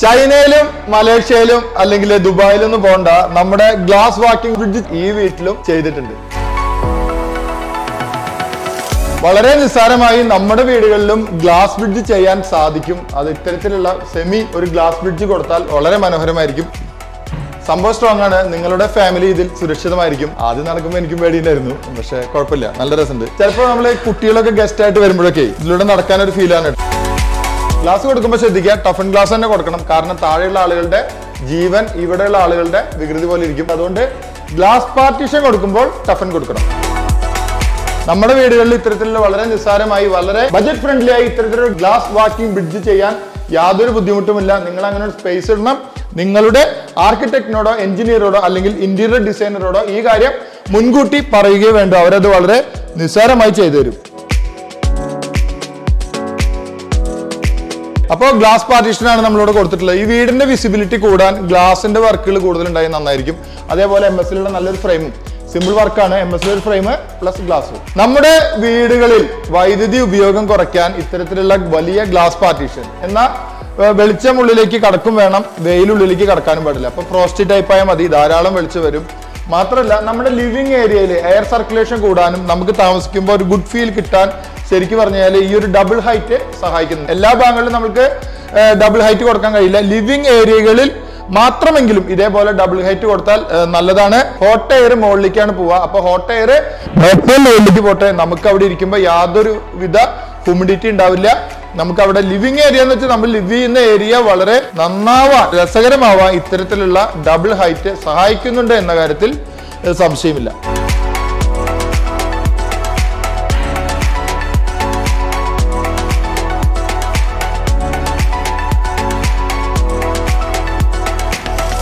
ചൈനയിലും മലേഷ്യയിലും അല്ലെങ്കിൽ ദുബായിലൊന്നും പോണ്ട നമ്മുടെ ഗ്ലാസ് വാക്കിംഗ് ബ്രിഡ്ജ് ഈ വീട്ടിലും ചെയ്തിട്ടുണ്ട് വളരെ നിസ്സാരമായി നമ്മുടെ വീടുകളിലും ഗ്ലാസ് ബ്രിഡ്ജ് ചെയ്യാൻ സാധിക്കും അത് ഇത്തരത്തിലുള്ള സെമി ഒരു ഗ്ലാസ് ബ്രിഡ്ജ് കൊടുത്താൽ വളരെ മനോഹരമായിരിക്കും സംഭവം സ്ട്രോങ് ആണ് നിങ്ങളുടെ ഫാമിലി ഇതിൽ സുരക്ഷിതമായിരിക്കും ആദ്യം നടക്കുമ്പോൾ എനിക്കും പേടിയുണ്ടായിരുന്നു പക്ഷെ കുഴപ്പമില്ല നല്ല രസമുണ്ട് ചിലപ്പോൾ നമ്മൾ കുട്ടികളൊക്കെ ഗസ്റ്റ് ആയിട്ട് വരുമ്പോഴൊക്കെ ഇതിലൂടെ നടക്കാൻ ഒരു ഫീലാണ് ഗ്ലാസ് കൊടുക്കുമ്പോൾ ശ്രദ്ധിക്കുക ടഫൻ ഗ്ലാസ് തന്നെ കൊടുക്കണം കാരണം താഴെയുള്ള ആളുകളുടെ ജീവൻ ഇവിടെയുള്ള ആളുകളുടെ വികൃതി പോലെ ഇരിക്കും അതുകൊണ്ട് ഗ്ലാസ് പാർട്ടീഷൻ കൊടുക്കുമ്പോൾ ടഫൻ കൊടുക്കണം നമ്മുടെ വീടുകളിൽ ഇത്തരത്തിലുള്ള വളരെ നിസ്സാരമായി വളരെ ബജറ്റ് ഫ്രണ്ട്ലി ആയി ഇത്തരത്തിലുള്ള ഗ്ലാസ് വാക്കിംഗ് ബ്രിഡ്ജ് ചെയ്യാൻ യാതൊരു ബുദ്ധിമുട്ടുമില്ല നിങ്ങൾ അങ്ങനെ ഒരു സ്പേസ് ഇടണം നിങ്ങളുടെ ആർക്കിടെക്റ്റിനോടോ എഞ്ചിനീയറോടോ അല്ലെങ്കിൽ ഇന്റീരിയർ ഡിസൈനറോടോ ഈ കാര്യം മുൻകൂട്ടി പറയുകയോ വേണ്ടോ അവരത് വളരെ നിസ്സാരമായി ചെയ്തു തരും അപ്പോൾ ഗ്ലാസ് പാർട്ടീഷൻ ആണ് നമ്മളിവിടെ കൊടുത്തിട്ടുള്ളത് ഈ വീടിന്റെ വിസിബിലിറ്റി കൂടാൻ ഗ്ലാസിന്റെ വർക്കുകൾ കൂടുതലുണ്ടായി നന്നായിരിക്കും അതേപോലെ എം എസിലുള്ള നല്ലൊരു ഫ്രെയിമും സിമ്പിൾ വർക്കാണ് എം എസ് ഒരു ഫ്രെയിം പ്ലസ് ഗ്ലാസ് നമ്മുടെ വീടുകളിൽ വൈദ്യുതി ഉപയോഗം കുറയ്ക്കാൻ ഇത്തരത്തിലുള്ള വലിയ ഗ്ലാസ് പാർട്ടീഷൻ എന്നാൽ ഏർ, വെളിച്ചം ഉള്ളിലേക്ക് കടക്കും വേണം വെയിലുള്ളിലേക്ക് കടക്കാനും പാടില്ല അപ്പൊ ഫ്രോസ്റ്റി ടൈപ്പ് ആയാൽ മതി ധാരാളം വെളിച്ചം വരും മാത്രമല്ല നമ്മുടെ ലിവിങ് ഏരിയയിൽ എയർ സർക്കുലേഷൻ കൂടാനും നമുക്ക് താമസിക്കുമ്പോൾ ഒരു ഗുഡ് ഫീൽ കിട്ടാൻ ശരിക്കും പറഞ്ഞാൽ ഈ ഒരു ഡബിൾ ഹൈറ്റ് സഹായിക്കുന്നു എല്ലാ ഭാഗങ്ങളിലും നമുക്ക് ഡബിൾ ഹൈറ്റ് കൊടുക്കാൻ കഴിയില്ല ലിവിങ് ഏരിയകളിൽ മാത്രമെങ്കിലും ഇതേപോലെ ഡബിൾ ഹൈറ്റ് കൊടുത്താൽ ഏർ, നല്ലതാണ് ഹോട്ട് എയർ മുകളിലേക്കാണ് പോവുക അപ്പൊ ഹോട്ട് എയർ ഏറ്റവും മുകളിലേക്ക് പോട്ടെ നമുക്ക് അവിടെ ഇരിക്കുമ്പോൾ യാതൊരു വിധ ഹ്യൂമിഡിറ്റി ഉണ്ടാവില്ല നമുക്ക് അവിടെ ലിവിങ് ഏരിയ എന്ന് വെച്ചാൽ നമ്മൾ ലിവ് ചെയ്യുന്ന ഏരിയ വളരെ നന്നാവാൻ രസകരമാവാൻ ഇത്തരത്തിലുള്ള ഡബിൾ ഹൈറ്റ് സഹായിക്കുന്നുണ്ട് എന്ന കാര്യത്തിൽ ഏർ, സംശയമില്ല